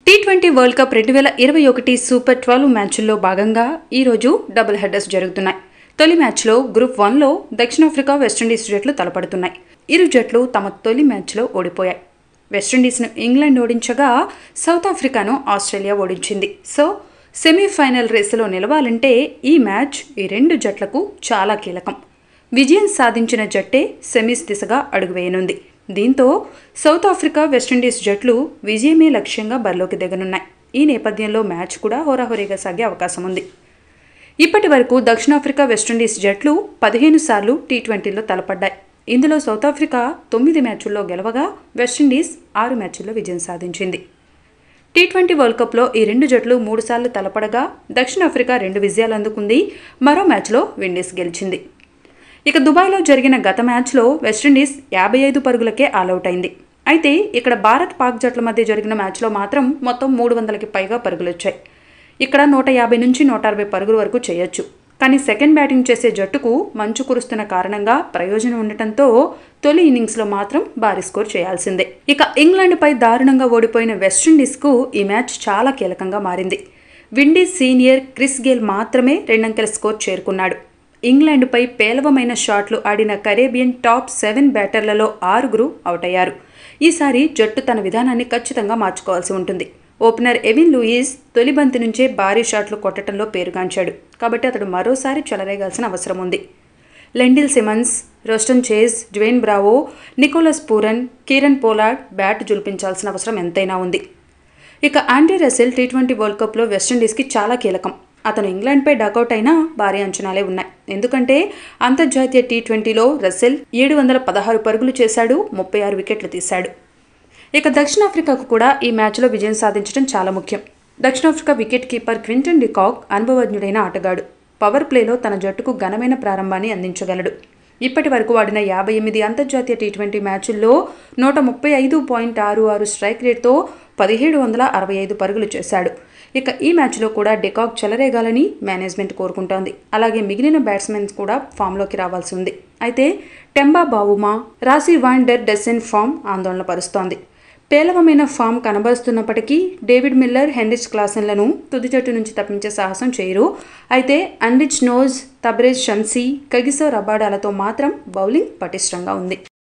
tea twenty world cup రెండు వేల ఇరవై ఒకటి సూపర్ ట్వెల్వ్ మ్యాచ్ల్లో భాగంగా ఈరోజు డబుల్ హెడర్స్ జరుగుతున్నాయి తొలి మ్యాచ్లో గ్రూప్ వన్లో దక్షిణాఫ్రికా వెస్టిండీస్ జట్లు తలపడుతున్నాయి ఇరు జట్లు తమ తొలి మ్యాచ్లో ఓడిపోయాయి వెస్టిండీస్ను ఇంగ్లాండ్ ఓడించగా సౌత్ ఆఫ్రికాను ఆస్ట్రేలియా ఓడించింది సో సెమీఫైనల్ రేసులో నిలవాలంటే ఈ మ్యాచ్ ఈ రెండు జట్లకు చాలా కీలకం విజయం సాధించిన జట్టే సెమీస్ దిశగా అడుగువేయనుంది దీంతో సౌత్ ఆఫ్రికా వెస్టిండీస్ జట్లు విజయమే లక్ష్యంగా బరిలోకి దిగనున్నాయి ఈ నేపథ్యంలో మ్యాచ్ కూడా హోరాహోరీగా సాగే అవకాశం ఉంది ఇప్పటి వరకు దక్షిణాఫ్రికా వెస్టిండీస్ జట్లు పదిహేను సార్లు టీ ట్వంటీలో తలపడ్డాయి ఇందులో సౌత్ ఆఫ్రికా తొమ్మిది మ్యాచుల్లో గెలవగా వెస్టిండీస్ ఆరు మ్యాచుల్లో విజయం సాధించింది టీ ట్వంటీ వరల్డ్ కప్లో ఈ రెండు జట్లు మూడుసార్లు తలపడగా దక్షిణాఫ్రికా రెండు విజయాలు అందుకుంది మరో మ్యాచ్లో విండీస్ గెలిచింది ఇక దుబాయ్లో జరిగిన గత మ్యాచ్లో వెస్టిండీస్ యాభై ఐదు పరుగులకే ఆలౌట్ అయింది అయితే ఇక్కడ భారత్ పాక్ జట్ల మధ్య జరిగిన మ్యాచ్లో మాత్రం మొత్తం మూడు వందలకి పైగా పరుగులు వచ్చాయి ఇక్కడ నూట యాభై నుంచి నూట అరవై పరుగుల వరకు చేయొచ్చు కానీ సెకండ్ బ్యాటింగ్ చేసే జట్టుకు మంచు కురుస్తున్న కారణంగా ప్రయోజనం ఉండటంతో తొలి ఇన్నింగ్స్లో మాత్రం భారీ స్కోర్ చేయాల్సిందే ఇక ఇంగ్లాండ్పై దారుణంగా ఓడిపోయిన వెస్టిండీస్కు ఈ మ్యాచ్ చాలా కీలకంగా మారింది విండీస్ సీనియర్ క్రిస్ గేల్ మాత్రమే రెండంకెల స్కోర్ చేరుకున్నాడు ఇంగ్లాండ్పై పేలవమైన షాట్లు ఆడిన కరేబియన్ టాప్ సెవెన్ బ్యాటర్లలో ఆరుగురు అవుట్ అయ్యారు ఈసారి జట్టు తన విధానాన్ని ఖచ్చితంగా మార్చుకోవాల్సి ఉంటుంది ఓపెనర్ ఎవిన్ లూయిస్ తొలి బంతి నుంచే భారీ షాట్లు కొట్టడంలో పేరుగాంచాడు కాబట్టి అతడు మరోసారి చెలరేగాల్సిన అవసరం ఉంది Lendl Simmons Roston Chase Dwayne Bravo Nicholas Pooran Kieron Pollard bat జుల్పించాల్సిన అవసరం ఎంతైనా ఉంది ఇక Andre Russell T twenty World కప్లో వెస్టిండీస్కి చాలా కీలకం అతను ఇంగ్లాండ్పై డకౌట్ అయినా భారీ అంచనాలే ఉన్నాయి ఎందుకంటే అంతర్జాతీయ టీ ట్వంటీలో రసెల్ ఏడు వందల పదహారు పరుగులు చేశాడు ముప్పై ఆరు వికెట్లు తీశాడు ఇక దక్షిణాఫ్రికాకు కూడా ఈ మ్యాచ్లో విజయం సాధించడం చాలా ముఖ్యం దక్షిణాఫ్రికా వికెట్ కీపర్ క్వింటన్ డికాక్ అనుభవజ్ఞుడైన ఆటగాడు పవర్ ప్లేలో తన జట్టుకు ఘనమైన ప్రారంభాన్ని అందించగలడు ఇప్పటి వరకు ఆడిన యాభై ఎనిమిది అంతర్జాతీయ టీ ట్వంటీ మ్యాచుల్లో నూట ముప్పై ఐదు పాయింట్ ఆరు ఆరు స్ట్రైక్ రేట్తో పదిహేడు వందల అరవై ఐదు పరుగులు చేశాడు ఇక ఈ మ్యాచ్లో కూడా డికాక్ చెలరేగాలని మేనేజ్మెంట్ కోరుకుంటోంది అలాగే మిగిలిన బ్యాట్స్మెన్స్ కూడా ఫామ్లోకి రావాల్సి ఉంది అయితే టెంబా బావుమా రాసి వాన్ డెర్ డెసెన్ ఫామ్ ఆందోళన పరుస్తోంది పేలవమైన ఫామ్ కనబరుస్తున్నప్పటికీ డేవిడ్ మిల్లర్ హెన్రిచ్ క్లాసెన్లను తుది జట్టు నుంచి తప్పించే సాహసం చేయరు అయితే అన్రిచ్ నోజ్ తబ్రేజ్ షన్సీ కగిసో రబాడాలతో మాత్రం బౌలింగ్ పటిష్టంగా ఉంది